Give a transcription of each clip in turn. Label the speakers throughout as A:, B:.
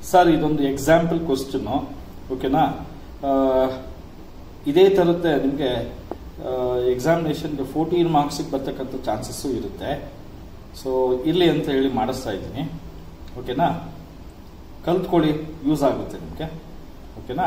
A: sir ಇದೊಂದು example question ಓಕೆನಾ ಆ, ಇದೇ ಥರದ್ದೇ ನಿಮಗೆ ಎಕ್ಸಾಮಿನೇಷನ್ಗೆ ಫೋರ್ಟೀನ್ ಮಾರ್ಕ್ಸಿಗೆ ಬರ್ತಕ್ಕಂಥ ಚಾನ್ಸಸ್ಸು ಇರುತ್ತೆ ಸೊ ಇರಲಿ ಅಂತ ಹೇಳಿ ಮಾಡಿಸ್ತಾ ಇದ್ದೀನಿ ಓಕೆನಾ ಕಲ್ತ್ಕೊಳ್ಳಿ ಯೂಸ್ ಆಗುತ್ತೆ ನಿಮಗೆ ಓಕೆನಾ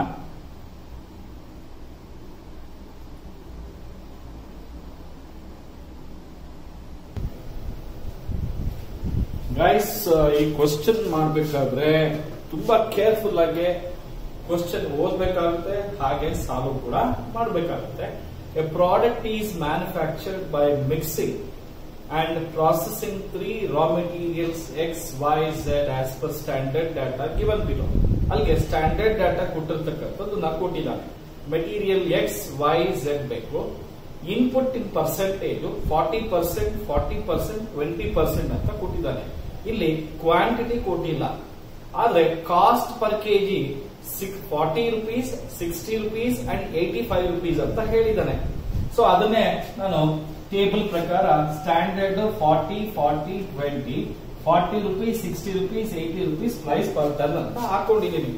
A: ಗೈಸ್ ಈ ಕ್ವಶನ್ ಮಾಡಬೇಕಾದ್ರೆ ತುಂಬಾ ಕೇರ್ಫುಲ್ ಆಗಿ ಕ್ವಶನ್ ಓದ್ಬೇಕಾಗುತ್ತೆ ಹಾಗೆ ಸಾಲ್ವ್ ಕೂಡ ಮಾಡಬೇಕಾಗುತ್ತೆ a product is manufactured by mixing and processing three raw materials X Y Z as per standard data given below ಅಲ್ಲಿಗೆ ಸ್ಟ್ಯಾಂಡರ್ಡ್ ಡಾಟಾ ಕೊಟ್ಟಿರ್ತಕ್ಕಂಥದ್ದು ನಾ ಕೊಟ್ಟಿದ್ದಾನೆ ಮೆಟೀರಿಯಲ್ ಎಕ್ಸ್ ವೈ ಝೆಡ್ ಬೇಕು input in percentage forty percent forty percent twenty percent ಅಂತ ಕೊಟ್ಟಿದ್ದಾನೆ ಇಲ್ಲಿ quantity ಕೊಟ್ಟಿಲ್ಲ ಆದ್ರೆ cost per kg six forty rupees sixty rupees and eighty five rupees ಅಂತ ಹೇಳಿದ್ದಾನೆ ಸೊ ಅದನ್ನೇ ನಾನು ಟೇಬಲ್ ಪ್ರಕಾರ standard forty forty twenty forty rupees sixty rupees eighty rupees price per ton ಅಂತ ಹಾಕೊಂಡಿದ್ದೀನಿ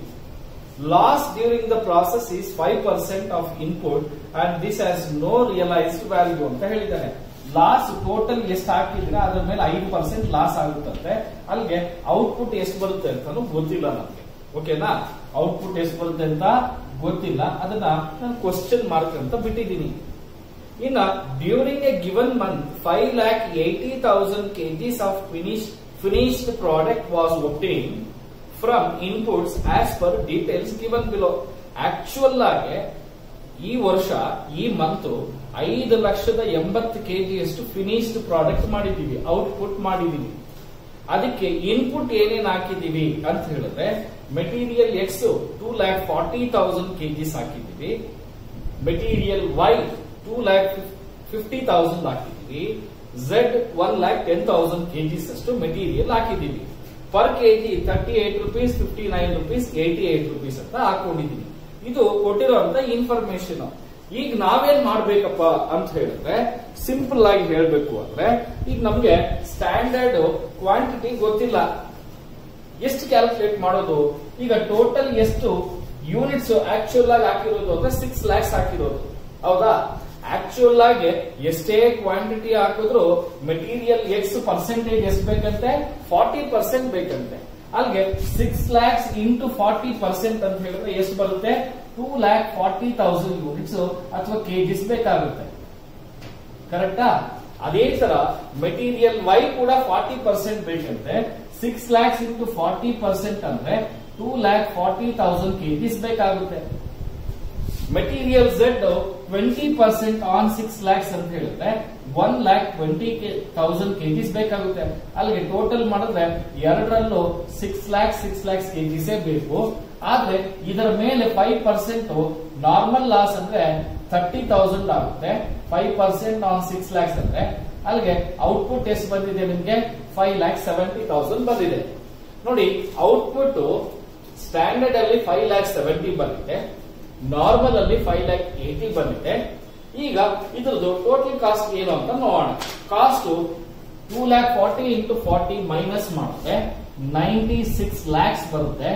A: Loss during the process is 5% of input and this has no realized value ಅಂತ ಹೇಳಿದ್ದಾನೆ loss total ಎಷ್ಟು ಹಾಕಿದ್ರೆ ಅದ್ರ ಮೇಲೆ ಐದು ಪರ್ಸೆಂಟ್ ಲಾಸ್ ಆಗುತ್ತಂತೆ ಅಲ್ಲಿಗೆ ಔಟ್ಪುಟ್ ಎಷ್ಟು ಬರುತ್ತೆ ಅಂತಾನು ಗೊತ್ತಿಲ್ಲ ನಮ್ಗೆ ಓಕೆನಾ ಔಟ್ಪುಟ್ ಎಷ್ಟು ಬರುತ್ತೆ ಅಂತ ಗೊತ್ತಿಲ್ಲ ಅದನ್ನ ನಾನು ಕ್ವಶನ್ ಮಾರ್ಕ್ ಅಂತ ಬಿಟ್ಟಿದ್ದೀನಿ ಇನ್ನ during a given month five lakh eighty thousand kgs of finish finished product was obtain from inputs as per details given below actual ಆಗಿ ಈ ವರ್ಷ ಈ ಮಂತ್ ಐದು ಲಕ್ಷದ ಎಂಬತ್ತು ಕೆಜಿಯಷ್ಟು ಫಿನಿಶ್ಡ್ ಪ್ರಾಡಕ್ಟ್ ಮಾಡಿದೀವಿ ಔಟ್ಪುಟ್ ಮಾಡಿದೀವಿ ಅದಕ್ಕೆ ಇನ್ಪುಟ್ ಏನೇನ್ ಹಾಕಿದೀವಿ ಅಂತ ಹೇಳಿದ್ರೆ material X two lakh forty thousand kgs ಹಾಕಿದೀವಿ material Y two lakh fifty thousand ಹಾಕಿದೀವಿ Z one lakh ten thousand kgs ಅಷ್ಟು ಮೆಟೀರಿಯಲ್ ಹಾಕಿದೀವಿ per kg thirty eight rupees fifty nine rupees eighty eight rupees ಅಂತ ಹಾಕೊಂಡಿದೀವಿ ಇದು ಕೊಟ್ಟಿರುವಂತ ಇನ್ಫಾರ್ಮೇಶನ್ ಈಗ ನಾವೇನ್ ಮಾಡ್ಬೇಕಪ್ಪ ಅಂತ ಹೇಳಿದ್ರೆ ಸಿಂಪಲ್ ಆಗಿ ಹೇಳ್ಬೇಕು ಅಂದ್ರೆ ಈಗ ನಮ್ಗೆ ಸ್ಟ್ಯಾಂಡರ್ಡ್ ಕ್ವಾಂಟಿಟಿ ಗೊತ್ತಿಲ್ಲ ಎಷ್ಟು ಕ್ಯಾಲ್ಕುಲೇಟ್ ಮಾಡೋದು ಈಗ ಟೋಟಲ್ ಎಷ್ಟು ಯೂನಿಟ್ಸ್ ಆಕ್ಚುಯಲ್ ಆಗಿ ಹಾಕಿರೋದು ಅಂದ್ರೆ ಸಿಕ್ಸ್ ಲ್ಯಾಕ್ಸ್ ಹಾಕಿರೋದು ಹೌದಾ ಆಕ್ಚುಯಲ್ ಆಗಿ ಎಷ್ಟೇ ಕ್ವಾಂಟಿಟಿ ಹಾಕಿದ್ರು ಮೆಟೀರಿಯಲ್ ಎಕ್ಸ್ ಪರ್ಸೆಂಟೇಜ್ ಎಷ್ಟು ಬೇಕಂತೆ ಫಾರ್ಟಿ ಪರ್ಸೆಂಟ್ ಬೇಕಂತೆ ಅಲ್ಲಿಗೆ six lakhs into forty percent ಅಂತ ಹೇಳಿದ್ರೆ ಎಷ್ಟು ಬರುತ್ತೆ two lakh forty thousand units ಅಥವಾ ಕೆಜಿಸ್ ಬೇಕಾಗುತ್ತೆ ಕರೆಕ್ಟಾ ಅದೇ ತರ ಮೆಟೀರಿಯಲ್ ವೈ ಕೂಡ ಫಾರ್ಟಿ ಪರ್ಸೆಂಟ್ ಬೇಕಂತೆ six lakhs into forty percent ಅಂದ್ರೆ two lakh forty thousand kgs ಬೇಕಾಗುತ್ತೆ material Z twenty percent on six lakhs ಅಂತ ಹೇಳಿದ್ರೆ one lakh twenty thousand kgs ಬೇಕಾಗುತ್ತೆ ಅಲ್ಲಿಗೆ ಟೋಟಲ್ ಮಾಡಿದ್ರೆ ಎರಡರಲ್ಲೂ ಸಿಕ್ಸ್ ಲ್ಯಾಕ್ ಸಿಕ್ಸ್ ಲ್ಯಾಕ್ಸ್ ಕೆಜಿಸೇ ಬೇಕು ಆದ್ರೆ ಇದರ ಮೇಲೆ ಫೈವ್ ಪರ್ಸೆಂಟ್ ನಾರ್ಮಲ್ ಲಾಸ್ ಅಂದ್ರೆ ಥರ್ಟಿ ತೌಸಂಡ್ ಆಗುತ್ತೆ five percent on six lakhs ಅಂದ್ರೆ ಅಲ್ಲಿಗೆ ಔಟ್ಪುಟ್ ಎಷ್ಟು ಬಂದಿದೆ ನಿಮ್ಗೆ ಫೈವ್ ಲ್ಯಾಕ್ ಸೆವೆಂಟಿ ತೌಸಂಡ್ ಬಂದಿದೆ ನೋಡಿ ಔಟ್ಪುಟ್ ಸ್ಟ್ಯಾಂಡರ್ಡ್ ಅಲ್ಲಿ ಫೈವ್ ಲ್ಯಾಕ್ ಸೆವೆಂಟಿ ಬಂದಿದೆ ನಾರ್ಮಲ್ ಅಲ್ಲಿ ಫೈವ್ ಲ್ಯಾಕ್ ಏಟಿ ಬಂದಿದೆ ಈಗ ಇದ್ರದ್ದು ಟೋಟಲ್ ಕಾಸ್ಟ್ ಏನು ಅಂತ ನೋಡೋಣ cost two lakh forty into forty minus ಮಾಡಿದ್ರೆ ನೈಂಟಿ ಸಿಕ್ಸ್ ಲ್ಯಾಕ್ಸ್ ಬರುತ್ತೆ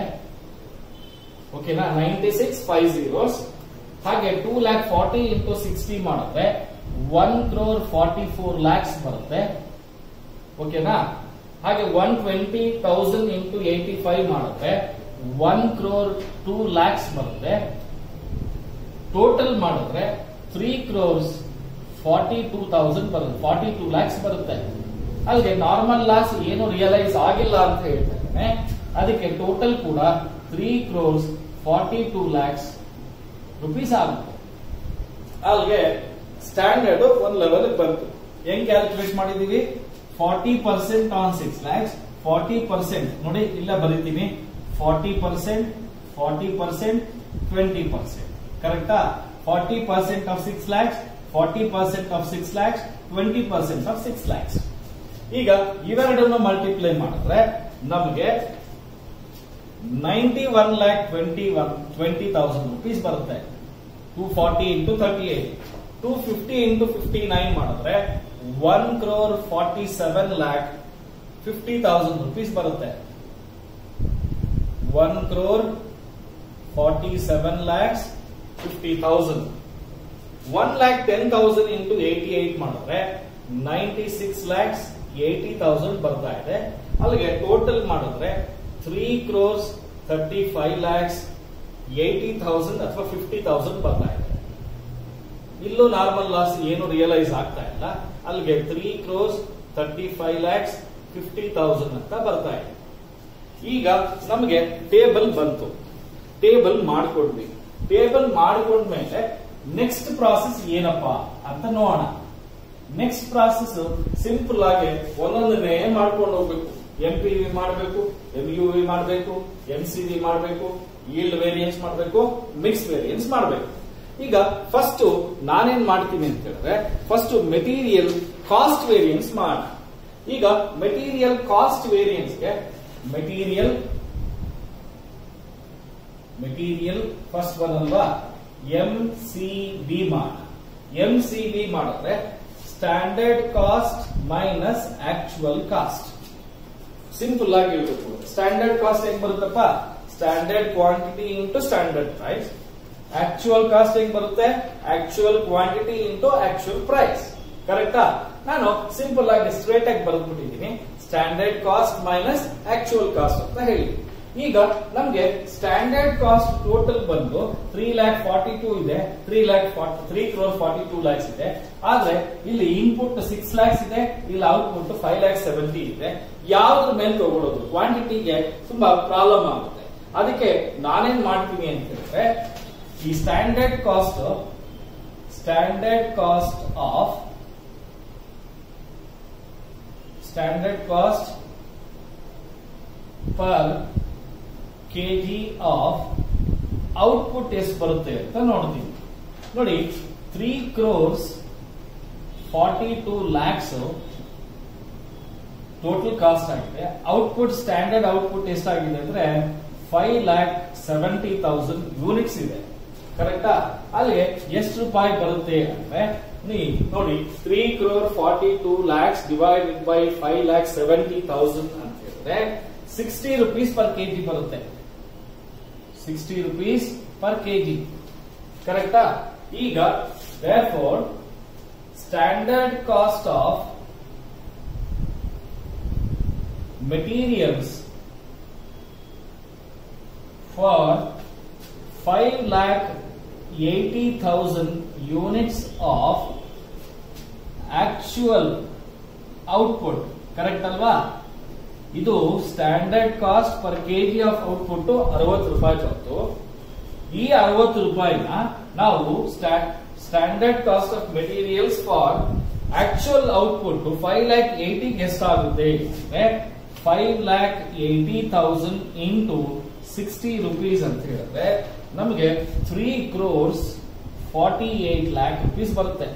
A: ಓಕೆನಾ ನೈಂಟಿ ಸಿಕ್ಸ್ ಫೈವ್ ಜೀರೋಸ್ ಹಾಗೆ two lakh forty into sixty ಮಾಡಿದ್ರೆ one crore forty four lakhs ಬರುತ್ತೆ ಓಕೆನಾ ಹಾಗೆ one twenty thousand into eighty five ಮಾಡಿದ್ರೆ ಒನ್ ಕ್ರೋರ್ ಟೂ ಲ್ಯಾಕ್ಸ್ ಬರುತ್ತೆ ಟೋಟಲ್ ಮಾಡಿದ್ರೆ three crores forty two thousand ಬರುತ್ತೆ ಫಾರ್ಟಿ ಟೂ ಲ್ಯಾಕ್ಸ್ ಬರುತ್ತೆ ಅಲ್ಲಿಗೆ ನಾರ್ಮಲ್ ಲಾಸ್ ಏನು ರಿಯಲೈಸ್ ಆಗಿಲ್ಲ ಅಂತ ಹೇಳ್ತಾರೆ ಅದಕ್ಕೆ ಟೋಟಲ್ ಕೂಡ three crores forty two lakhs rupees ಆಗುತ್ತೆ ಅಲ್ಲಿಗೆ ಸ್ಟ್ಯಾಂಡರ್ಡ್ ಒಂದ್ ಲೆವೆಲ್ ಬಂತು ಹೆಂಗ್ ಕ್ಯಾಲ್ಕುಲೇಟ್ ಮಾಡಿದೀವಿ forty percent on six lakhs forty percent ನೋಡಿ ಇಲ್ಲ ಬರೀತೀನಿ forty percent forty percent twenty percent ಕರೆಕ್ಟಾ forty percent of six lakhs forty percent of six lakhs twenty percent of six lakhs ಈಗ ಇವೆರಡನ್ನು ಮಲ್ಟಿಪ್ಲೈ ಮಾಡಿದ್ರೆ ನಮಗೆ ninety one lakh twenty one twenty thousand rupees ಬರುತ್ತೆ two forty into thirty eight two fifty into fifty nine ಮಾಡಿದ್ರೆ one crore forty seven lakh fifty thousand rupees ಬರುತ್ತೆ one crore forty seven lakhs fifty thousand one lakh ten thousand into eighty eight ಮಾಡಿದ್ರೆ ninety six lakhs eighty thousand ಬರ್ತಾ ಇದೆ ಅಲ್ಲಿಗೆ total ಮಾಡಿದ್ರೆ three crores thirty five lakhs eighty thousand ಅಥವಾ fifty thousand ಬರ್ತಾ ಇದೆ ಇಲ್ಲೂ ನಾರ್ಮಲ್ ಲಾಸ್ ಏನು ರಿಯಲೈಸ್ ಆಗ್ತಾ ಇಲ್ಲ ಅಲ್ಲಿಗೆ three crores thirty five lakhs fifty thousand ಅಂತ ಬರ್ತಾ ಇದೆ ಈಗ ನಮಗೆ ಟೇಬಲ್ ಬಂತು ಟೇಬಲ್ ಮಾಡ್ಕೊಂಡ್ವಿ ಟೇಬಲ್ ಮಾಡ್ಕೊಂಡ್ಮೇಲೆ ನೆಕ್ಸ್ಟ್ ಪ್ರಾಸೆಸ್ ಏನಪ್ಪಾ ಅಂತ ನೋಡೋಣ ನೆಕ್ಸ್ಟ್ ಪ್ರಾಸೆಸ್ ಸಿಂಪಲ್ ಆಗಿ ಒಂದೊಂದನ್ನೇ ಮಾಡ್ಕೊಂಡು ಹೋಗ್ಬೇಕು ಎಂ ಪಿ ವಿ ಮಾಡಬೇಕು ಎಂ ಯು ವಿ ಮಾಡಬೇಕು ಎಂ ಸಿ ವಿ ಮಾಡಬೇಕು ಈಲ್ಡ್ ವೇರಿಯನ್ಸ್ ಮಾಡಬೇಕು ಮಿಕ್ಸ್ ವೇರಿಯನ್ಸ್ ಮಾಡಬೇಕು ಈಗ ಫಸ್ಟ್ ನಾನೇನ್ ಮಾಡ್ತೀನಿ ಅಂತ ಹೇಳಿದ್ರೆ ಫಸ್ಟ್ ಮೆಟೀರಿಯಲ್ ಕಾಸ್ಟ್ ವೇರಿಯನ್ಸ್ ಮಾಡ ಈಗ ಮೆಟೀರಿಯಲ್ ಕಾಸ್ಟ್ ವೇರಿಯನ್ಸ್ಗೆ ಮೆಟೀರಿಯಲ್ ಮೆಟೀರಿಯಲ್ ಫಸ್ಟ್ ಬರಲ್ವಾ ಎಂ ಸಿ ಬಿ ಮಾಡ ಎಂ ಸಿ ಬಿ ಮಾಡಿದ್ರೆ standard cost minus actual cost simple ಆಗಿ ಹೇಳ್ಬೇಕು ಸ್ಟ್ಯಾಂಡರ್ಡ್ ಕಾಸ್ಟ್ ಹೆಂಗ್ ಬರುತ್ತಪ್ಪ standard quantity into standard price actual cost ಹೆಂಗ್ ಬರುತ್ತೆ actual quantity into actual price ಕರೆಕ್ಟಾ ನಾನು ಸಿಂಪಲ್ ಆಗಿ ಸ್ಟ್ರೇಟ್ ಆಗಿ ಬರೆದ್ಬಿಟ್ಟಿದ್ದೀನಿ standard cost minus actual cost ಅಂತ ಹೇಳಿ ಈಗ ನಮ್ಗೆ ಸ್ಟ್ಯಾಂಡರ್ಡ್ ಕಾಸ್ಟ್ ಟೋಟಲ್ ಬಂದು ತ್ರೀ ಲ್ಯಾಕ್ ಫಾರ್ಟಿ ಟೂ ಇದೆ three lakh three crore forty two lakhs ಇದೆ ಆದ್ರೆ ಇಲ್ಲಿ ಇನ್ಪುಟ್ ಸಿಕ್ಸ್ ಲ್ಯಾಕ್ಸ್ ಇದೆ ಇಲ್ಲಿ ಔಟ್ಪುಟ್ ಫೈವ್ ಲ್ಯಾಕ್ ಸೆವೆಂಟಿ ಇದೆ ಯಾವ್ದ್ರ ಮೇಲೆ ತಗೊಳ್ಳೋದು ಕ್ವಾಂಟಿಟಿಗೆ ತುಂಬಾ ಪ್ರಾಬ್ಲಮ್ ಆಗುತ್ತೆ ಅದಕ್ಕೆ ನಾನೇನ್ ಮಾಡ್ತೀನಿ ಅಂತ ಹೇಳಿದ್ರೆ ಈ standard cost standard cost of standard cost per kg of output ಎಷ್ಟು ಬರುತ್ತೆ ಅಂತ ನೋಡ್ತೀವಿ ನೋಡಿ three crores forty two lakhs total cost ಆಗಿದೆ ಔಟ್ಪುಟ್ ಸ್ಟ್ಯಾಂಡರ್ಡ್ ಔಟ್ಪುಟ್ ಎಷ್ಟಾಗಿದೆ ಅಂದ್ರೆ five lakh seventy thousand units ಇದೆ ಕರೆಕ್ಟಾ ಅಲ್ಲಿ ಎಷ್ಟು ರೂಪಾಯಿ ಬರುತ್ತೆ ಅಂದ್ರೆ ನೀ- ನೋಡಿ three crore forty two lakhs divided by five lakh seventy thousand ಅಂತ ಹೇಳಿದ್ರೆ ಸಿಕ್ಸ್ಟಿ ರುಪೀಸ್ ಪರ್ ಕೆಜಿ ಬರುತ್ತೆ ಸಿಕ್ಸ್ಟಿ ರುಪೀಸ್ ಪರ್ ಕೆಜಿ ಕರೆಕ್ಟಾ ಈಗ therefore standard cost of materials for 5 lakh 80,000 units of actual output correct ಅಲ್ವಾ ಇದು standard cost per kg of output ಅರವತ್ತು ರೂಪಾಯಿ ಬಂತು ಈ ಅರವತ್ತು ರೂಪಾಯಿನ ನಾವು standard cost of materials for actual output five lakh ಏಟಿಗೆ ಎಷ್ಟಾಗುತ್ತೆ ಅಂದ್ರೆ five lakh eighty thousand into sixty rupees ಅಂತ ಹೇಳಿದ್ರೆ ನಮಗೆ three crores forty eight lakh rupees ಬರುತ್ತೆ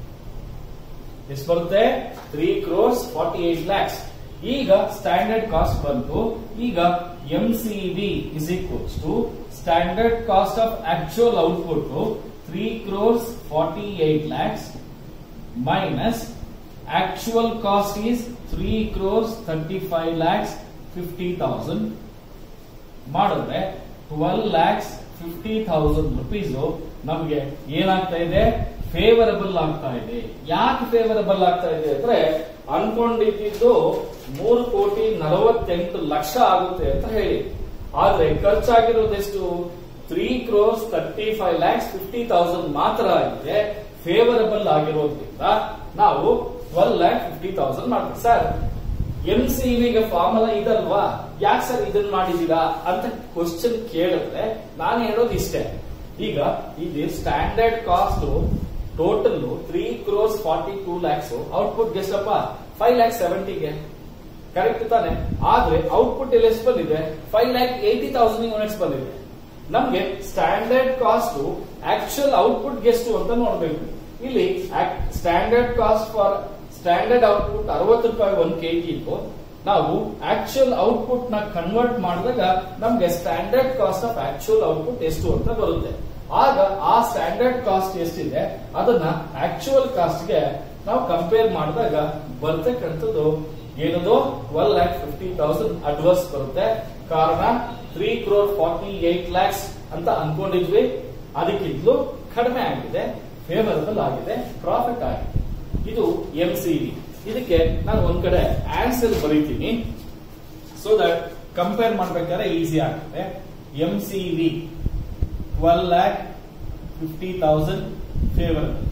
A: ಎಷ್ಟು ಬರುತ್ತೆ three crores forty eight lakhs ಈಗ ಸ್ಟ್ಯಾಂಡರ್ಡ್ ಕಾಸ್ಟ್ ಬಂತು ಈಗ M C B is equals to standard cost of actual output three crores forty eight lakhs minus actual cost is 3 crores 35 lakhs 50,000 ಮಾಡಿದ್ರೆ twelve lakhs fifty thousand rupees ನಮಗೆ ಏನಾಗ್ತಾ ಇದೆ ಫೇವರಬಲ್ ಆಗ್ತಾ ಇದೆ ಯಾಕೆ ಫೇವರಬಲ್ ಆಗ್ತಾ ಇದೆ ಅಂದ್ರೆ ಅನ್ಕೊಂಡಿದ್ದು ಮೂರು ಕೋಟಿ ನಲವತ್ತೆಂಟು ಲಕ್ಷ ಆಗುತ್ತೆ ಅಂತ ಹೇಳಿ ಆದ್ರೆ ಖರ್ಚಾಗಿರೋದೆಷ್ಟು three crores thirty five lakhs fifty thousand ಮಾತ್ರ ಆಗಿದೆ ಫೇವರಬಲ್ ಆಗಿರೋದ್ರಿಂದ ನಾವು ಟ್ವೆಲ್ ಲ್ಯಾಕ್ ಫಿಫ್ಟಿ ತೌಸಂಡ್ ಮಾಡ್ತೀವಿ ಸರ್ ಎಂ ಸಿ ವಿಗೆ ಫಾರ್ಮುಲಾ ಇದಲ್ವಾ ಯಾಕೆ ಸರ್ ಇದನ್ನ ಮಾಡಿದೀರಾ ಅಂತ ಕ್ವಶನ್ ಕೇಳಿದ್ರೆ ನಾನು ಹೇಳೋದು ಇಷ್ಟೇ ಈಗ ಇದು standard cost total three crores forty two lakhs output ಎಷ್ಟಪ್ಪ ಫೈವ್ ಲ್ಯಾಕ್ ಸೆವೆಂಟಿಗೆ ಕರೆಕ್ಟ್ ತಾನೆ ಆದ್ರೆ ಔಟ್ಪುಟ್ ಇಲ್ಲಿ ಎಷ್ಟು ಬಂದಿದೆ five lakh eighty thousand units ಬಂದಿದೆ ನಮ್ಗೆ ಸ್ಟ್ಯಾಂಡರ್ಡ್ ಕಾಸ್ಟ್ ಆಕ್ಚುಯಲ್ ಔಟ್ಪುಟ್ ಎಷ್ಟು ಅಂತ ನೋಡ್ಬೇಕು ಇಲ್ಲಿ standard cost for standard output ಅರವತ್ತು ರೂಪಾಯಿ ಒಂದ್ ಕೆಜಿ ಇತ್ತು ನಾವು ಆಕ್ಚುಯಲ್ ಔಟ್ಪುಟ್ ನ ಕನ್ವರ್ಟ್ ಮಾಡಿದಾಗ ನಮ್ಗೆ standard cost of actual output ಎಷ್ಟು ಅಂತ ಬರುತ್ತೆ ಆಗ ಆ ಸ್ಟ್ಯಾಂಡರ್ಡ್ ಕಾಸ್ಟ್ ಎಷ್ಟಿದೆ ಅದನ್ನ ಆಕ್ಚುಯಲ್ ಕಾಸ್ಟ್ ಗೆ ನಾವು ಕಂಪೇರ್ ಮಾಡಿದಾಗ ಬರ್ತಕ್ಕಂಥದ್ದು ಏನದು twelve lakh fifty thousand adverse ಬರುತ್ತೆ ಕಾರಣ three crore forty eight lakhs ಅಂತ ಅನ್ಕೊಂಡಿದ್ವಿ ಅದಕ್ಕಿಂತಲೂ ಕಡಿಮೆ ಆಗಿದೆ ಫೇವರಬಲ್ ಆಗಿದೆ ಪ್ರಾಫಿಟ್ ಆಗಿದೆ ಇದು ಎಂ ಸಿ ವಿ ಇದಕ್ಕೆ ನಾನು ಒಂದ್ ಕಡೆ ಆನ್ಸರ್ ಬರೀತೀನಿ ಸೊ ದಟ್ ಕಂಪೇರ್ ಮಾಡ್ಬೇಕಾದ್ರೆ ಈಸಿ ಆಗುತ್ತೆ M C V twelve lakh fifty thousand favourable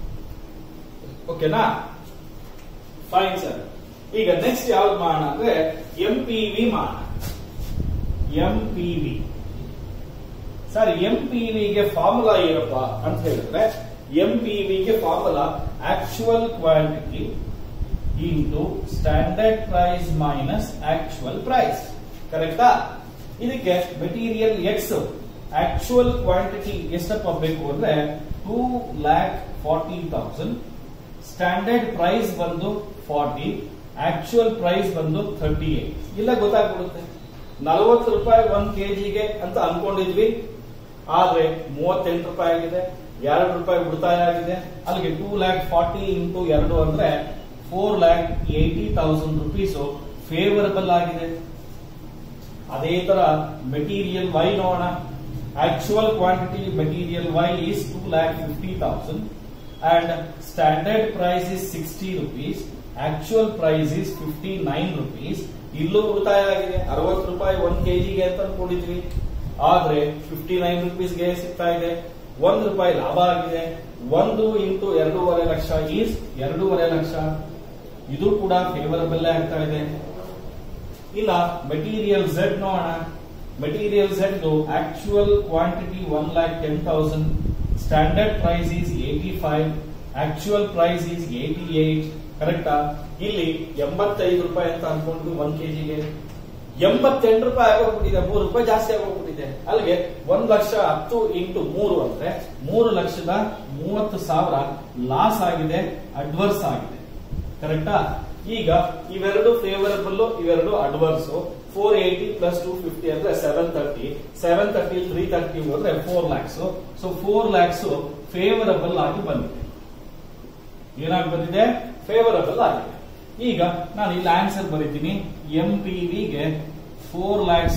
A: ಓಕೆನಾ ಫೈನ್ ಸರ್ ಈಗ ನೆಕ್ಸ್ಟ್ ಯಾವ್ದು ಮಾಡೋಣ ಅಂದ್ರೆ ಎಂ ಪಿ ವಿ ಮಾಡೋಣ M P V sir M P ವಿಗೆ ಫಾರ್ಮುಲಾ ಏನಪ್ಪ ಅಂತ ಹೇಳಿದ್ರೆ ಎಂ ಪಿ ವಿಗೆ formula actual quantity into standard price minus actual price ಕರೆಕ್ಟಾ ಇದಕ್ಕೆ ಮೆಟೀರಿಯಲ್ ಎಕ್ಸ್ ಆಕ್ಚುಯಲ್ ಕ್ವಾಂಟಿಟಿ ಎಷ್ಟಪ್ಪ ಬೇಕು ಅಂದ್ರೆ two lakh forty thousand standard price ಬಂದು ಫಾರ್ಟಿ ಆಕ್ಚುಯಲ್ ಪ್ರೈಸ್ ಬಂದು ಥರ್ಟಿ ಏಟ್ ಇಲ್ಲ ಗೊತ್ತಾಗ್ಬಿಡುತ್ತೆ ನಲವತ್ತು ರೂಪಾಯಿ ಒಂದ್ ಕೆಜಿಗೆ ಅಂತ ಅನ್ಕೊಂಡಿದ್ವಿ ಆದ್ರೆ ಮೂವತ್ತೆಂಟು ರೂಪಾಯಿ ಆಗಿದೆ ಎರಡು ರೂಪಾಯಿ ಉಳಿತಾಯ ಆಗಿದೆ ಅಲ್ಲಿಗೆ ಟೂ ಲ್ಯಾಕ್ ಫಾರ್ಟಿ ಇಂಟು ಎರಡು ಅಂದ್ರೆ four lakh eighty thousand rupees favourable ಆಗಿದೆ ಅದೇ ತರ ಮೆಟೀರಿಯಲ್ ವೈ ನೋಡೋಣ actual quantity material Y is two lakh fifty thousand and standard price is sixty rupees actual price is fifty nine rupees ಇಲ್ಲೂ ಉಳಿತಾಯ ಆಗಿದೆ ಅರವತ್ತು ರೂಪಾಯಿ ಒಂದ್ ಕೆಜಿಗೆ ಅಂತ ಅನ್ಕೊಂಡಿದ್ವಿ ಆದ್ರೆ ಫಿಫ್ಟಿ ನೈನ್ ರುಪೀಸ್ಗೆ ಸಿಗ್ತಾ ಇದೆ ಒಂದ್ ರೂಪಾಯಿ ಲಾಭ ಆಗಿದೆ ಒಂದು ಇಂಟು ಎರಡೂವರೆ ಲಕ್ಷ ಈಸ್ ಎರಡೂವರೆ ಲಕ್ಷ ಇದು ಕೂಡ ಫೇವರಬಲ್ ಆಗ್ತಾ ಇದೆ ಇಲ್ಲ ಮೆಟೀರಿಯಲ್ ಝೆಡ್ ನೋಡೋಣ material Z actual quantity one lakh ten thousand standard price is eighty five actual price is eighty eight ಕರೆಕ್ಟಾ ಇಲ್ಲಿ ಎಂಬತ್ತೈದು ರೂಪಾಯಿ ಅಂತ ಅನ್ಕೊಂಡ್ವಿ ಒಂದ್ ಕೆಜಿಗೆ ಎಂಬತ್ತೆಂಟು ರೂಪಾಯಿ ಆಗೋಗ್ಬಿಟ್ಟಿದೆ ಮೂರು ರೂಪಾಯಿ ಜಾಸ್ತಿ ಆಗೋಗ್ಬಿಟ್ಟಿದೆ ಅಲ್ಲಿಗೆ ಒಂದ್ ಲಕ್ಷ ಹತ್ತು ಇಂಟು ಮೂರು ಅಂದ್ರೆ ಮೂರು ಲಕ್ಷದ ಮೂವತ್ತು ಸಾವಿರ ಲಾಸ್ ಆಗಿದೆ ಅಡ್ವರ್ಸ್ ಆಗಿದೆ ಕರೆಕ್ಟಾ ಈಗ ಇವೆರಡು ಫೇವರಬಲ್ ಇವೆರಡು adverse four eighty plus two fifty ಅಂದ್ರೆ seven thirty seven thirty three thirty ಹೋದ್ರೆ four lakhs so four lakhs favourable ಆಗಿ ಬಂದಿದೆ ಏನಾಗಿ ಬಂದಿದೆ ಫೇವರಬಲ್ ಆಗಿದೆ ಈಗ ನಾನು ಇಲ್ಲಿ ಆನ್ಸರ್ ಬರೀತೀನಿ ಎಂ ಪಿ ವಿಗೆ ಫೋರ್ ಲ್ಯಾಕ್ಸ್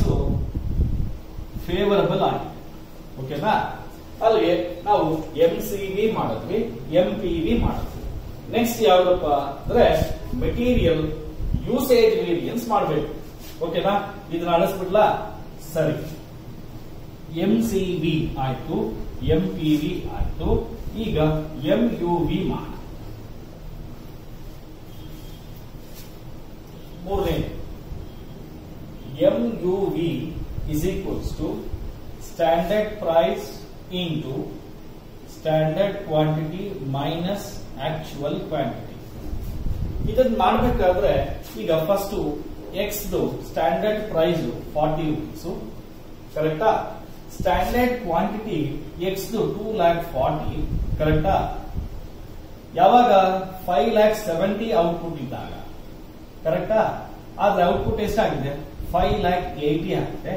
A: ಫೇವರಬಲ್ ಆಗಿದೆ ಓಕೆನಾ ಅಲ್ಲಿಗೆ ನಾವು ಎಂ ಸಿ ವಿ ಮಾಡಿದ್ವಿ ಎಂ ಪಿ ವಿ ಮಾಡಿದ್ವಿ ನೆಕ್ಸ್ಟ್ ಯಾವ್ದಪ್ಪ ಅಂದ್ರೆ ಮೆಟೀರಿಯಲ್ ಯೂಸೇಜ್ ವೇರಿಯನ್ಸ್ ಮಾಡಬೇಕು ಓಕೆನಾ ಇದನ್ನ ಅಳಿಸ್ಬಿಡ್ಲಾ ಸರಿ ಎಂ ಸಿ ವಿ ಆಯ್ತು ಎಂ ಪಿ ವಿ ಆಯ್ತು ಈಗ ಎಂ ಯು ವಿ ಮಾಡ ಮೂರನೇ M U V is equals to standard price into standard quantity minus actual quantity ಇದನ್ನ ಮಾಡಬೇಕಾದ್ರೆ ಈಗ first X standard price forty rupees ಕರೆಕ್ಟಾ standard quantity X two lakh forty ಕರೆಕ್ಟಾ ಯಾವಾಗ ಫೈವ್ ಲ್ಯಾಕ್ ಸೆವೆಂಟಿ ಔಟ್ಪುಟ್ ಇದ್ದಾಗ ಕರೆಕ್ಟಾ ಆದ್ರೆ ಔಟ್ಪುಟ್ ಎಷ್ಟಾಗಿದೆ ಫೈವ್ ಲ್ಯಾಕ್ ಏಟಿ ಆಗಿದೆ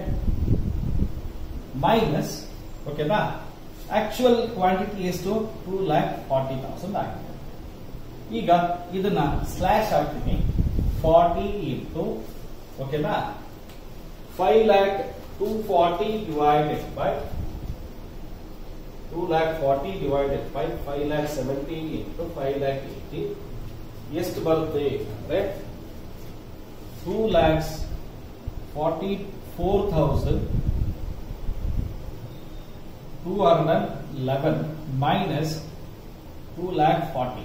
A: ಮೈನಸ್ ಓಕೆನಾ ಆಕ್ಚುಯಲ್ ಕ್ವಾಂಟಿಟಿ ಎಷ್ಟು ಟೂ ಲ್ಯಾಕ್ ಫಾರ್ಟಿ ತೌಸಂಡ್ ಆಗಿದೆ ಈಗ ಇದನ್ನ ಸ್ಲಾಶ್ ಹಾಕ್ತೀನಿ ಫಾರ್ಟಿ ಇಂಟು ಓಕೆನಾ five lakh two forty divided by two lakh forty divided by five lakh seventy into five lakh eighty ಎಷ್ಟು ಬರುತ್ತೆ ಅಂದ್ರೆ two lakhs forty four thousand two hundred eleven minus two lakh forty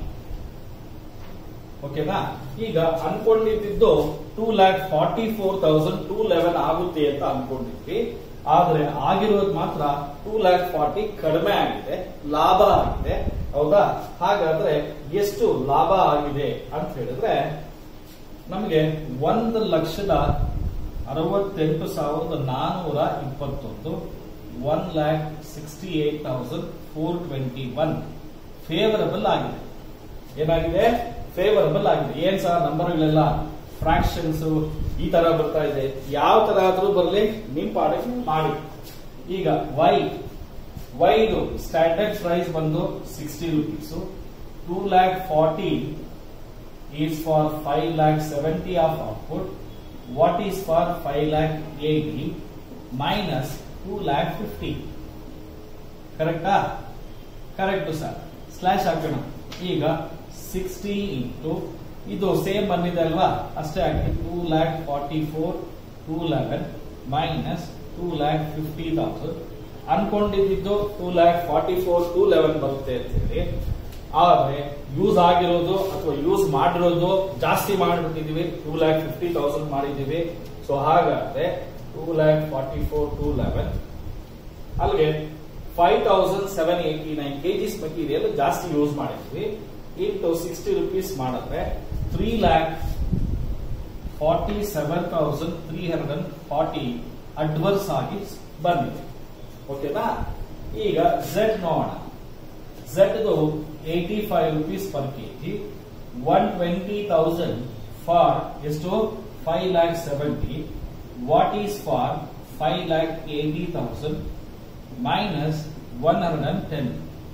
A: ಓಕೆನಾ ಈಗ ಅನ್ಕೊಂಡಿದ್ದು two lakh forty four thousand two eleven ಆಗುತ್ತೆ ಅಂತ ಅನ್ಕೊಂಡಿದ್ವಿ ಆದ್ರೆ ಆಗಿರೋದು ಮಾತ್ರ ಟೂ ಲ್ಯಾಕ್ ಫಾರ್ಟಿ ಕಡಿಮೆ ಆಗಿದೆ ಲಾಭ ಆಗಿದೆ ಹೌದಾ ಹಾಗಾದ್ರೆ ಎಷ್ಟು ಲಾಭ ಆಗಿದೆ ಅಂತ ಹೇಳಿದ್ರೆ ನಮಗೆ ಒಂದು ಲಕ್ಷದ ಅರವತ್ತೆಂಟು ಸಾವಿರದ ನಾನೂರ ಇಪ್ಪತ್ತೊಂದು one lakh sixty eight thousand four twenty one favourable ಆಗಿದೆ ಏನಾಗಿದೆ ಫೇವರಬಲ್ ಆಗಿದೆ ಏನ್ ಸಹ ನಂಬರ್ಗಳೆಲ್ಲ ಫ್ರಾಕ್ಷನ್ಸ್ ಈ ತರ ಬರ್ತಾ ಇದೆ ಯಾವ ತರ ಆದ್ರೂ ಬರ್ಲಿ ನಿಮ್ ಪಾಡಕ್ಕೆ ಮಾಡಿ ಈಗ ವೈ ವೈದು ಸ್ಟ್ಯಾಂಡರ್ಡ್ ಪ್ರೈಸ್ ಬಂದು sixty rupees two lakh forty is for five lakh seventy of output what is for five lakh eighty minus two lakh fifty ಕರೆಕ್ಟಾ ಕರೆಕ್ಟ್ ಸರ್ ಸ್ಲಾಶ್ ಹಾಕೋಣ ಈಗ ಸಿಕ್ಸ್ಟಿ ಇಂಟು ಇದು ಸೇಮ್ ಬಂದಿದೆ ಅಲ್ವಾ ಅಷ್ಟೇ ಹಾಕಿ two lakh forty four two eleven minus two lakh fifty thousand ಅನ್ಕೊಂಡಿದ್ದು two lakh forty four two eleven ಬರುತ್ತೆ ಅಂತ ಹೇಳಿ ಆದ್ರೆ ಯೂಸ್ ಆಗಿರೋದು ಅಥವಾ ಯೂಸ್ ಮಾಡಿರೋದು ಜಾಸ್ತಿ ಮಾಡಿಬಿಟ್ಟಿದೀವಿ ಟೂ ಲ್ಯಾಕ್ ಫಿಫ್ಟಿ ತೌಸಂಡ್ ಮಾಡಿದೀವಿ ಸೊ ಹಾಗಾದ್ರೆ two lakh forty four two eleven ಅಲ್ಲಿಗೆ five thousand seven eighty nine KGs material ಜಾಸ್ತಿ ಯೂಸ್ ಮಾಡಿದ್ವಿ ಇಂಟು ಸಿಕ್ಸ್ಟಿ ರುಪೀಸ್ ಮಾಡಿದ್ರೆ three lakh forty seven thousand three hundred and forty adverse ಆಗಿ ಬಂದಿದೆ ಓಕೆನಾ ಈಗ ಝೆಡ್ ನೋಡೋಣ Z eighty five rupees per KG one twenty thousand for ಎಷ್ಟು five lakh seventy what is for five lakh eighty thousand minus one hundred and ten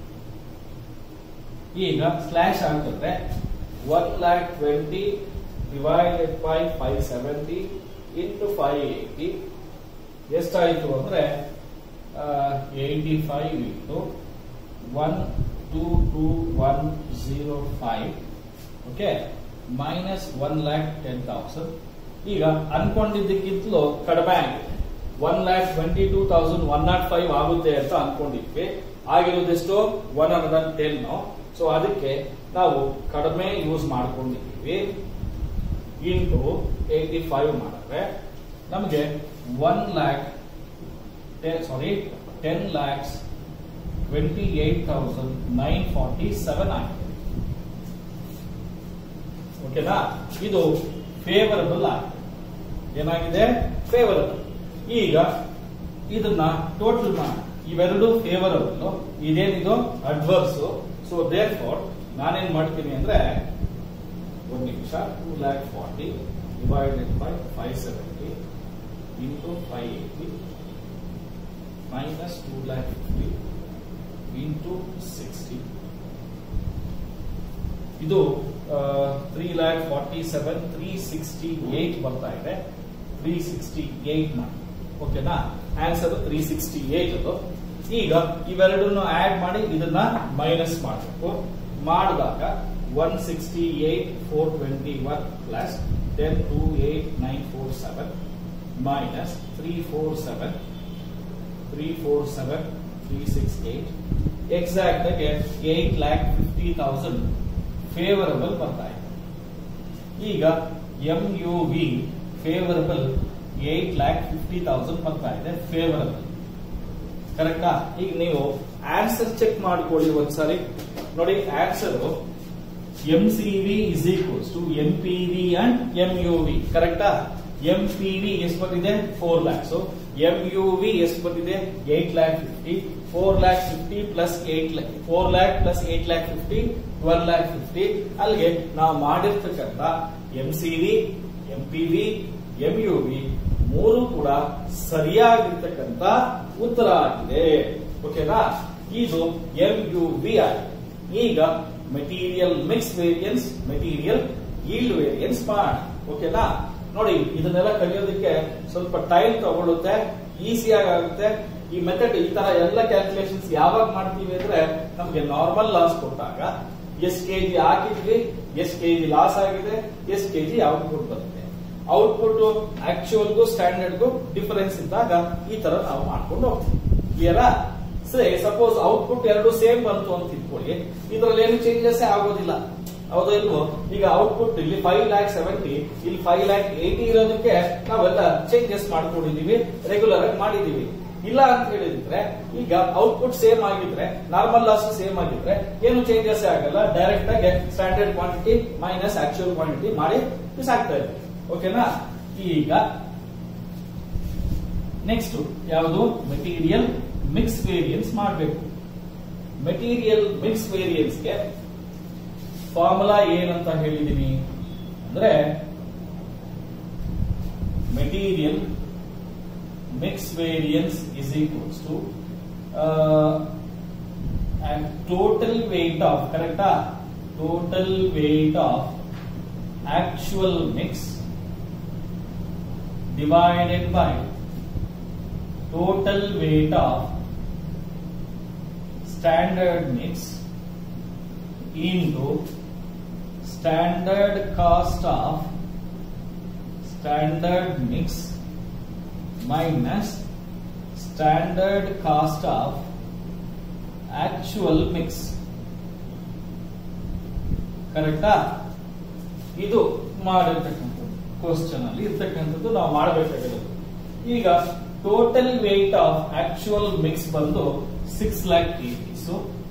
A: ಈಗ slash ಹಾಕಿದ್ರೆ one lakh twenty divided by five seventy into five eighty ಎಷ್ಟಾಯ್ತು ಅಂದ್ರೆ eighty five into one two two one zero five okay minus one lakh ten thousand ಈಗ ಅನ್ಕೊಂಡಿದ್ದಕ್ಕಿಂತಲೂ ಕಡಿಮೆ ಆಗಿದೆ one lakh twenty two thousand one naught five ಆಗುತ್ತೆ ಅಂತ ಅನ್ಕೊಂಡಿದ್ವಿ ಆಗಿರೋದೆಷ್ಟು one hundred and ten so ಅದಕ್ಕೆ ನಾವು ಕಡಿಮೆ ಯೂಸ್ ಮಾಡ್ಕೊಂಡಿದ್ದೀವಿ ಇಂಟು ಏಯ್ಟಿ ಫೈವ್ ಮಾಡಿದ್ರೆ ನಮಗೆ one lakh sorry ten lakhs twenty eight thousand nine forty seven ಆಗಿದೆ ಓಕೆನಾ ಇದು ಫೇವರಬಲ್ ಆಗಿದೆ ಏನಾಗಿದೆ ಫೇವರಬಲ್ ಈಗ ಇದನ್ನ ಟೋಟಲ್ ಮಾಡಿ ಇವೆರಡು ಫೇವರಬಲ್ ಇದೇನಿದು ಅಡ್ವರ್ಸ್ ಸೊ ದೇರ್ ಫಾರ್ ನಾನೇನ್ ಮಾಡ್ತೀನಿ ಅಂದ್ರೆ ಒಂದು ನಿಮಿಷ two lakh forty divided by five seventy into five eighty minus two lakh fifty into sixty ಇದು three lakh forty seven three sixty eight ಬರ್ತಾ ಇದೆ ತ್ರೀ ಸಿಕ್ಸ್ಟಿ ಏಟ್ ಮಾಡಿ ಓಕೆನಾ ಆನ್ಸರ್ ತ್ರೀ ಸಿಕ್ಸ್ಟಿ ಏಟ್ ಅದು ಈಗ ಇವೆರಡನ್ನು ಆಡ್ ಮಾಡಿ ಇದನ್ನ ಮೈನಸ್ ಮಾಡಬೇಕು ಮಾಡಿದಾಗ one sixty eight four twenty one plus ten two eight nine four seven minus three four seven three four seven three six eight exact ಆಗಿ eight lakh fifty thousand favourable ಬರ್ತಾ ಇದೆ ಈಗ M U V favourable eight lakh fifty thousand ಬರ್ತಾ ಇದೆ favourable ಕರೆಕ್ಟಾ ಈಗ ನೀವು answer check ಮಾಡ್ಕೊಳ್ಳಿ ಒಂದ್ಸರಿ ನೋಡಿ answer M C V is equals to M P V and M U V ಕರೆಕ್ಟಾ ಎಂ ಪಿ ವಿ ಎಷ್ಟು ಬಂದಿದೆ four lakhs M U V ಎಷ್ಟು ಬಂದಿದೆ eight lakh fifty four lakh fifty plus eight lakh four lakh plus eight lakh fifty twelve lakh fifty ಅಲ್ಲಿಗೆ ನಾವು ಮಾಡಿರ್ತಕ್ಕಂಥ M C V M P V M U V ಮೂರು ಕೂಡ ಸರಿಯಾಗಿರ್ತಕ್ಕಂಥ ಉತ್ತರ ಆಗಿದೆ ಓಕೆನಾ ಇದು ಎಂ ಯು ವಿ ಆಗಿದೆ ಈಗ material mix variance material yield variance ಮಾಡೋಣ ಓಕೆನಾ ನೋಡಿ ಇದನ್ನೆಲ್ಲ ಕಲಿಯೋದಕ್ಕೆ ಸ್ವಲ್ಪ ಟೈಮ್ ತಗೊಳುತ್ತೆ ಈಸಿಯಾಗಿ ಆಗುತ್ತೆ ಈ ಮೆಥಡ್ ಈ ತರ ಎಲ್ಲ ಕ್ಯಾಲ್ಕುಲೇಷನ್ಸ್ ಯಾವಾಗ ಮಾಡ್ತೀವಿ ಅಂದ್ರೆ ನಮ್ಗೆ ನಾರ್ಮಲ್ ಲಾಸ್ ಕೊಟ್ಟಾಗ ಎಷ್ಟ್ ಕೆಜಿ ಹಾಕಿದ್ವಿ ಎಷ್ಟ್ ಕೆಜಿ ಲಾಸ್ ಆಗಿದೆ ಎಷ್ಟ್ ಕೆಜಿ ಔಟ್ಪುಟ್ ಬರುತ್ತೆ ಔಟ್ಪುಟ್ ಆಕ್ಚುಯಲ್ಗೂ ಸ್ಟ್ಯಾಂಡರ್ಡ್ಗೂ ಡಿಫರೆನ್ಸ್ ಇದ್ದಾಗ ಈ ತರ ನಾವು ಮಾಡ್ಕೊಂಡು ಹೋಗ್ತೀವಿ ಕ್ಲಿಯರಾ ಸರಿ ಸಪೋಸ್ ಔಟ್ಪುಟ್ ಎರಡು ಸೇಮ್ ಬಂತು ಅಂತ ಇಟ್ಕೊಳ್ಳಿ ಇದ್ರಲ್ಲಿ ಏನು ಚೇಂಜಸ್ ಆಗೋದಿಲ್ಲ ಹೌದಾ ಇಲ್ವೋ ಈಗ ಔಟ್ಪುಟ್ ಇಲ್ಲಿ ಫೈವ್ ಲ್ಯಾಕ್ ಸೆವೆಂಟಿ ಇಲ್ಲಿ ಫೈವ್ ಲ್ಯಾಕ್ ಏಟಿ ಇರೋದಕ್ಕೆ ನಾವೆಲ್ಲ ಚೇಂಜಸ್ ಮಾಡ್ಕೊಂಡಿದೀವಿ ರೆಗ್ಯುಲರ್ ಆಗಿ ಮಾಡಿದೀವಿ ಇಲ್ಲ ಅಂತ ಹೇಳಿದ್ರೆ ಈಗ ಔಟ್ಪುಟ್ ಸೇಮ್ ಆಗಿದ್ರೆ ನಾರ್ಮಲ್ ಲಾಸ್ ಸೇಮ್ ಆಗಿದ್ರೆ ಏನು ಚೇಂಜಸ್ ಆಗಲ್ಲ ಡೈರೆಕ್ಟ್ ಆಗಿ standard quantity minus actual quantity ಮಾಡಿ ಬಿಸಾಕ್ತಾ ಇದ್ವಿ ಓಕೆನಾ ಈಗ ನೆಕ್ಸ್ಟ್ ಯಾವುದು ಮೆಟೀರಿಯಲ್ ಮಿಕ್ಸ್ ವೇರಿಯನ್ಸ್ ಮಾಡಬೇಕು ಮೆಟೀರಿಯಲ್ ಮಿಕ್ಸ್ ವೇರಿಯನ್ಸ್ಗೆ ಫಾರ್ಮುಲಾ ಏನಂತ ಹೇಳಿದೀನಿ ಅಂದ್ರೆ material mix variance is equals to and total weight of correcta total weight of actual mix divided by total weight of standard mix into standard cost of standard mix minus standard cost of actual mix ಕರೆಕ್ಟಾ ಇದು ಮಾಡಿರ್ತಕ್ಕಂಥದ್ದು question ಅಲ್ಲಿ ಇರ್ತಕ್ಕಂಥದ್ದು ನಾವು ಮಾಡಬೇಕಾಗಿರೋದು ಈಗ total weight of actual mix ಬಂದು six lakh KGs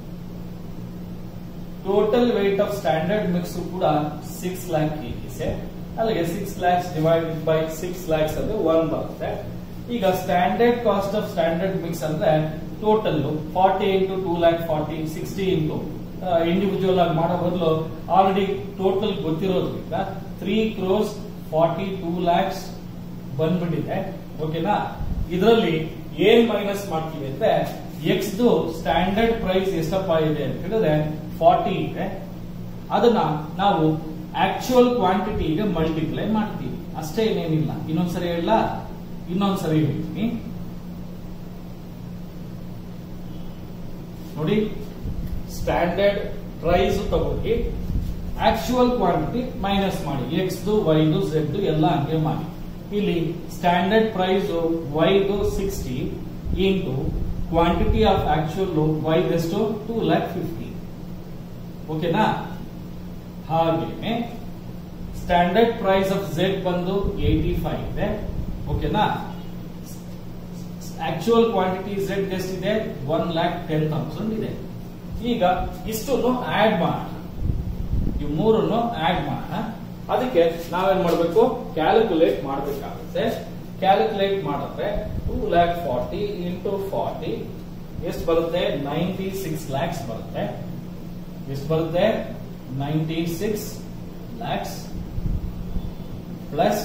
A: total weight of standard mix ಕೂಡ ಸಿಕ್ಸ್ ಲ್ಯಾಕ್ ಕೆಜಿಸ್ ಅಲ್ಲಿಗೆ six lakhs divided by six lakhs ಅಂದ್ರೆ ಒನ್ ಬರುತ್ತೆ ಈಗ standard cost of standard mix ಅಂದ್ರೆ total forty into two lakh forty sixty into individual ಆಗಿ ಮಾಡೋ ಬದಲು ಆಲ್ರೆಡಿ ಟೋಟಲ್ ಗೊತ್ತಿರೋದ್ರಿಂದ three crores forty two lakhs ಬಂದ್ಬಿಟ್ಟಿದೆ ಓಕೆನಾ ಇದರಲ್ಲಿ ಏನ್ ಮೈನಸ್ ಮಾಡ್ತೀವಿ ಅಂದ್ರೆ ಎಕ್ಸ್ ಸ್ಟ್ಯಾಂಡರ್ಡ್ ಪ್ರೈಸ್ ಎಷ್ಟಪ್ಪ ಇದೆ ಅಂತ ಹೇಳಿದ್ರೆ ಫಾರ್ಟಿ ಇದೆ ಅದನ್ನ ನಾವು ಆಕ್ಚುಯಲ್ ಕ್ವಾಂಟಿಟಿಗೆ ಮಲ್ಟಿಪ್ಲೈ ಮಾಡ್ತೀವಿ ಅಷ್ಟೇ ಏನೇನಿಲ್ಲ ಇನ್ನೊಂದ್ಸರಿ ಹೇಳ ಇನ್ನೊಂದ್ಸರಿ ಹೇಳ್ತೀನಿ ನೋಡಿ ಸ್ಟ್ಯಾಂಡರ್ಡ್ ಪ್ರೈಸ್ ತಗೊಂಡು ಆಕ್ಚುಯಲ್ ಕ್ವಾಂಟಿಟಿ ಮೈನಸ್ ಮಾಡಿ ಎಕ್ಸ್ ವೈದು ಝೆಡ್ ಎಲ್ಲ ಹಂಗೆ ಮಾಡಿ ಇಲ್ಲಿ ಸ್ಟ್ಯಾಂಡರ್ಡ್ ಪ್ರೈಸ್ ವೈದು sixty into quantity of actual ವೈದ್ ಎಷ್ಟು ಟೂ ಲ್ಯಾಕ್ ಫಿಫ್ಟಿ ಓಕೆನಾ ಹಾಗೇನೆ ಸ್ಟ್ಯಾಂಡರ್ಡ್ ಪ್ರೈಸ್ ಆಫ್ ಝೆಡ್ ಬಂದು ಏಟಿ ಫೈವ್ ಇದೆ ಓಕೆನಾ ಆಕ್ಚುಯಲ್ ಕ್ವಾಂಟಿಟಿ ಝೆಡ್ ಎಷ್ಟಿದೆ ಒನ್ ಲ್ಯಾಕ್ ಟೆನ್ ತೌಸಂಡ್ ಇದೆ ಈಗ ಇಷ್ಟನ್ನು ಆಡ್ ಮಾಡೋಣ ಈ ಮೂರನ್ನು ಆಡ್ ಮಾಡೋಣ ಅದಕ್ಕೆ ನಾವೇನ್ ಮಾಡಬೇಕು ಕ್ಯಾಲ್ಕುಲೇಟ್ ಮಾಡಬೇಕಾಗುತ್ತೆ ಕ್ಯಾಲ್ಕುಲೇಟ್ ಮಾಡಿದ್ರೆ two lakh forty into forty ಎಷ್ಟು ಬರುತ್ತೆ ನೈಂಟಿ ಸಿಕ್ಸ್ ಲ್ಯಾಕ್ಸ್ ಬರುತ್ತೆ ಎಷ್ಟು ಬರುತ್ತೆ ninety six lakhs plus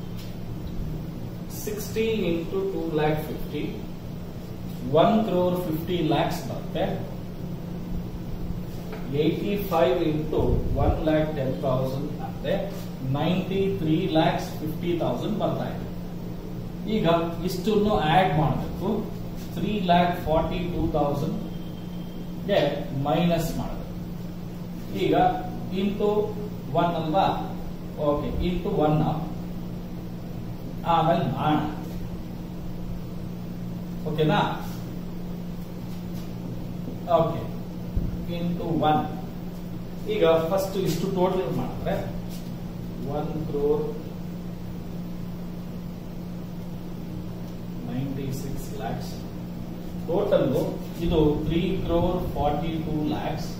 A: sixty into two lakh fifty one crore fifty lakhs ಬರುತ್ತೆ eighty five into one lakh ten thousand ಅಂದ್ರೆ ninety three lakhs fifty thousand ಬರ್ತಾ ಇದೆ ಈಗ ಇಷ್ಟನ್ನು ಆಡ್ ಮಾಡಬೇಕು three lakh forty two thousand ಗೆ ಮೈನಸ್ ಮಾಡಬೇಕು ಈಗ ಇಂಟು ಒನ್ ಅಲ್ವಾ ಓಕೆ ಇಂಟು ಒನ್ ಆಮೇಲೆ ಮಾಡೋಣ ಓಕೆನಾ ಓಕೆ ಇಂಟು ಒನ್ ಈಗ ಫಸ್ಟ್ ಇಷ್ಟು ಟೋಟಲ್ ಮಾಡಿದ್ರೆ one crore ninety six lakhs total ಇದು three crore forty two lakhs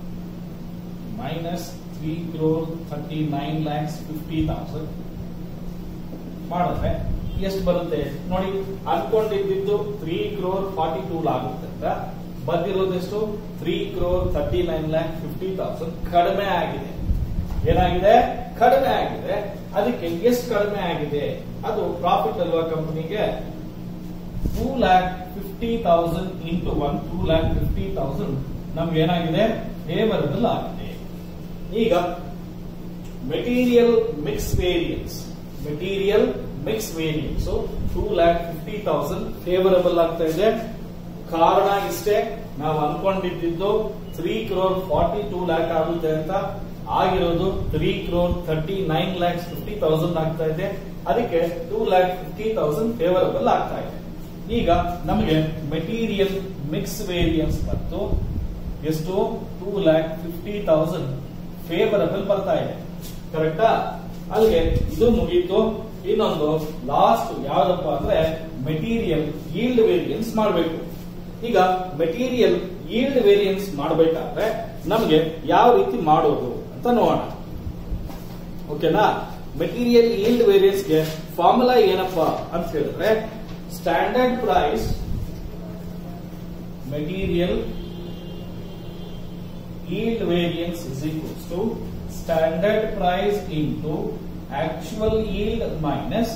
A: minus three crore thirty nine lakhs fifty thousand ಮಾಡಿದ್ರೆ ಎಷ್ಟು ಬರುತ್ತೆ ನೋಡಿ ಅನ್ಕೊಂಡಿದ್ದು ತ್ರೀ ಕ್ರೋರ್ ಫಾರ್ಟಿ ಟೂ ಆಗುತ್ತೆ ಅಂತ ಬಂದಿರೋದೆಷ್ಟು three crore thirty nine lakh fifty thousand ಕಡಿಮೆ ಆಗಿದೆ ಏನಾಗಿದೆ ಕಡಿಮೆ ಆಗಿದೆ ಅದಕ್ಕೆ ಎಷ್ಟು ಕಡಿಮೆ ಆಗಿದೆ ಅದು ಪ್ರಾಫಿಟ್ ಅಲ್ವಾ ಕಂಪನಿಗೆ two lakh fifty thousand into one two lakh fifty thousand ನಮ್ಗೆ ಏನಾಗಿದೆ ಫೇವರಬಲ್ ಆಗಿದೆ ಈಗ material mix variance material mix variance two lakh fifty thousand favourable ಆಗ್ತಾ ಇದೆ ಕಾರಣ ಇಷ್ಟೇ ನಾವು ಅನ್ಕೊಂಡಿದ್ದು three crore forty two lakh ಆಗುತ್ತೆ ಅಂತ ಆಗಿರೋದು three crore thirty nine lakhs fifty thousand ಆಗ್ತಾ ಇದೆ ಅದಕ್ಕೆ two lakh fifty thousand favourable ಆಗ್ತಾ ಇದೆ ಈಗ ನಮಗೆ ಮೆಟೀರಿಯಲ್ ಮಿಕ್ಸ್ ವೇರಿಯನ್ಸ್ ಮತ್ತು ಎಷ್ಟು two lakh fifty thousand favourable ಬರ್ತಾ ಇದೆ ಕರೆಕ್ಟಾ ಅಲ್ಲಿಗೆ ಇದು ಮುಗೀತು ಇನ್ನೊಂದು ಲಾಸ್ಟ್ ಯಾವ್ದಪ್ಪ ಅಂದ್ರೆ ಮೆಟೀರಿಯಲ್ ಈಲ್ಡ್ ವೇರಿಯನ್ಸ್ ಮಾಡಬೇಕು ಈಗ ಮೆಟೀರಿಯಲ್ ಈಲ್ಡ್ ವೇರಿಯನ್ಸ್ ಮಾಡಬೇಕಾದ್ರೆ ನಮಗೆ ಯಾವ ರೀತಿ ಮಾಡೋದು ಅಂತ ನೋಡೋಣ ಓಕೆನಾ ಮೆಟೀರಿಯಲ್ ಈಲ್ಡ್ ವೇರಿಯನ್ಸ್ಗೆ ಫಾರ್ಮುಲಾ ಏನಪ್ಪಾ ಅಂತ ಹೇಳಿದ್ರೆ standard price material yield variance is equals to standard price into actual yield minus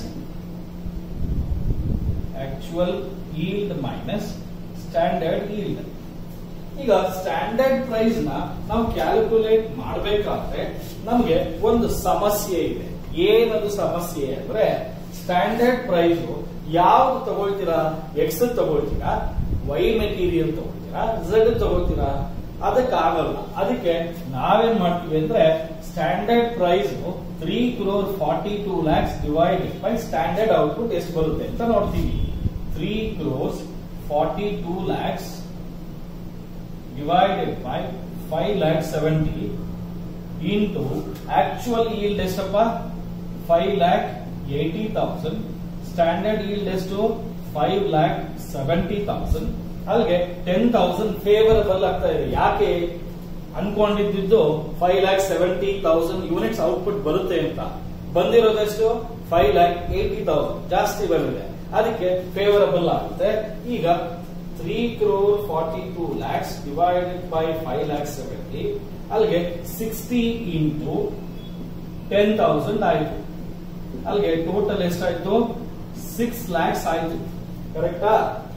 A: actual yield minus standard yield ಈಗ ಸ್ಟ್ಯಾಂಡರ್ಡ್ ಪ್ರೈಸ್ ನ ನಾವು ಕ್ಯಾಲ್ಕುಲೇಟ್ ಮಾಡಬೇಕಾದ್ರೆ ನಮಗೆ ಒಂದು ಸಮಸ್ಯೆ ಇದೆ ಏನದು ಸಮಸ್ಯೆ ಅಂದ್ರೆ ಸ್ಟ್ಯಾಂಡರ್ಡ್ ಪ್ರೈಸ್ ಯಾವ್ದು ತಗೊಳ್ತೀರಾ ಎಕ್ಸ್ ತಗೊಳ್ತೀರಾ ವೈ ಮೆಟೀರಿಯಲ್ ತಗೊಳ್ತೀರಾ ಝೆಡ್ ತಗೊಳ್ತೀರಾ ಅದಕ್ಕೆ ಆಗಲ್ಲ ಅದಕ್ಕೆ ನಾವೇನ್ ಮಾಡ್ತೀವಿ ಅಂದ್ರೆ standard price three crore forty two lakhs divided by standard output ಎಷ್ಟು ಬರುತ್ತೆ ಅಂತ ನೋಡ್ತೀವಿ three crores forty two lakhs divided by five lakh seventy into actual yield ಎಷ್ಟಪ್ಪ five lakh eighty thousand standard yield ಎಷ್ಟು ಫೈವ್ ಲ್ಯಾಕ್ ಸೆವೆಂಟಿ ತೌಸಂಡ್ ಅಲ್ಲಿಗೆ ಟೆನ್ ತೌಸಂಡ್ ಫೇವರಬಲ್ ಆಗ್ತಾ ಇದೆ ಯಾಕೆ ಅನ್ಕೊಂಡಿದ್ದು five lakh seventy thousand units output ಬರುತ್ತೆ ಅಂತ ಬಂದಿರೋದೆಷ್ಟು ಫೈವ್ ಲ್ಯಾಕ್ ಏಟಿ ತೌಸಂಡ್ ಜಾಸ್ತಿ ಬಂದಿದೆ ಅದಕ್ಕೆ ಫೇವರಬಲ್ ಆಗುತ್ತೆ ಈಗ three crore forty two lakhs divided by five lakh seventy ಅಲ್ಲಿಗೆ ಸಿಕ್ಸ್ಟಿ ಇಂಟು ಟೆನ್ ತೌಸಂಡ್ ಆಯ್ತು ಅಲ್ಲಿಗೆ ಟೋಟಲ್ ಎಷ್ಟಾಯ್ತು ಸಿಕ್ಸ್ ಲ್ಯಾಕ್ಸ್ ಆಯ್ತು ಕರೆಕ್ಟಾ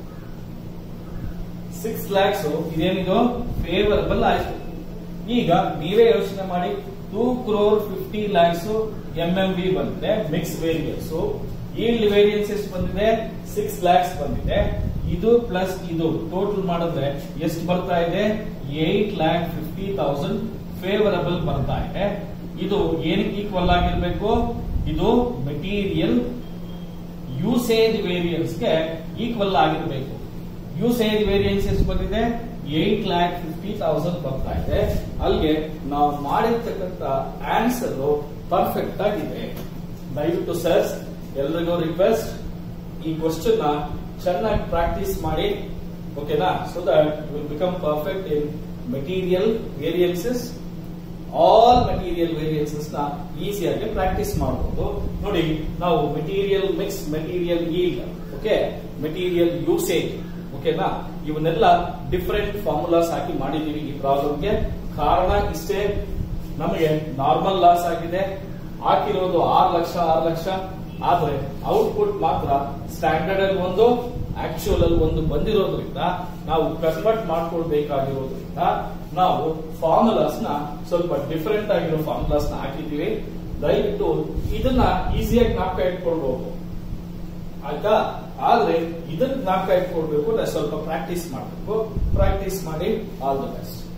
A: ಸಿಕ್ಸ್ ಲ್ಯಾಕ್ಸ್ ಇದೇನಿದು ಫೇವರಬಲ್ ಆಯ್ತು ಈಗ ನೀವೇ ಯೋಚನೆ ಮಾಡಿ two crore fifty lakhs M M B ಬಂದಿದೆ ಮಿಕ್ಸ್ ವೇರಿಯನ್ಸ್ ಈಲ್ಡ್ ವೇರಿಯನ್ಸ್ ಎಷ್ಟು ಬಂದಿದೆ ಸಿಕ್ಸ್ ಲ್ಯಾಕ್ಸ್ ಬಂದಿದೆ ಇದು ಪ್ಲಸ್ ಇದು ಟೋಟಲ್ ಮಾಡಿದ್ರೆ ಎಷ್ಟು ಬರ್ತಾ ಇದೆ eight lakh fifty thousand favourable ಬರ್ತಾ ಇದೆ ಇದು ಏನಕ್ಕೆ ಈಕ್ವಲ್ ಆಗಿರ್ಬೇಕು ಇದು ಮೆಟೀರಿಯಲ್ ಯೂಸೇಜ್ ವೇರಿಯನ್ಸ್ ಗೆ ಈಕ್ವಲ್ ಆಗಿರ್ಬೇಕು ಯೂಸೇಜ್ ವೇರಿಯನ್ಸ್ ಎಷ್ಟು ಬಂದಿದೆ ಏಟ್ ಲ್ಯಾಕ್ ಫಿಫ್ಟಿ ತೌಸಂಡ್ ಬರ್ತಾ ಇದೆ ಅಲ್ಲಿಗೆ ನಾವು ಮಾಡಿರ್ತಕ್ಕಂಥ ಆನ್ಸರ್ ಪರ್ಫೆಕ್ಟ್ ಆಗಿದೆ ದಯವಿಟ್ಟು ಸರ್ಸ್ ಎಲ್ರಿಗೂ ರಿಕ್ವೆಸ್ಟ್ ಈ ಕ್ವಶನ್ ನ ಚೆನ್ನಾಗಿ ಪ್ರಾಕ್ಟೀಸ್ ಮಾಡಿ ಓಕೆನಾ so that will become perfect in material variances all material variances ನ ಈಸಿಯಾಗಿ ಪ್ರಾಕ್ಟೀಸ್ ಮಾಡಬಹುದು ನೋಡಿ ನಾವು material mix material yield okay material usage ಓಕೆನಾ ಇವನ್ನೆಲ್ಲ ಡಿಫರೆಂಟ್ ಫಾರ್ಮುಲಾಸ್ ಹಾಕಿ ಮಾಡಿದೀವಿ ಈ ಪ್ರಾಬ್ಲಮ್ಗೆ ಕಾರಣ ಇಷ್ಟೇ ನಮಗೆ ನಾರ್ಮಲ್ ಲಾಸ್ ಆಗಿದೆ ಹಾಕಿರೋದು ಆರು ಲಕ್ಷ ಆರು ಲಕ್ಷ ಆದ್ರೆ ಔಟ್ಪುಟ್ ಮಾತ್ರ ಸ್ಟ್ಯಾಂಡರ್ಡ್ ಅಲ್ಲಿ ಒಂದು ಆಕ್ಚುಯಲ್ ಅಲ್ಲಿ ಒಂದು ಬಂದಿರೋದ್ರಿಂದ ನಾವು ಕನ್ವರ್ಟ್ ಮಾಡ್ಕೊಳ್ಬೇಕಾಗಿರೋದ್ರಿಂದ ನಾವು ಫಾರ್ಮುಲಾಸ್ ನ ಸ್ವಲ್ಪ ಡಿಫರೆಂಟ್ ಆಗಿರೋ ಫಾರ್ಮುಲಾಸ್ ನ ಹಾಕಿದೀವಿ ದಯವಿಟ್ಟು ಇದನ್ನ ಈಸಿಯಾಗಿ ನಾಲ್ಕ ಇಟ್ಕೊಳ್ಬಹುದು ಆಯ್ತಾ ಆದ್ರೆ ಇದನ್ನ ನಾಲ್ಕ ಇಟ್ಕೊಳ್ಬೇಕು ಸ್ವಲ್ಪ ಪ್ರಾಕ್ಟೀಸ್ ಮಾಡಬೇಕು ಪ್ರಾಕ್ಟೀಸ್ ಮಾಡಿ ಆಲ್ ದ ಬೆಸ್ಟ್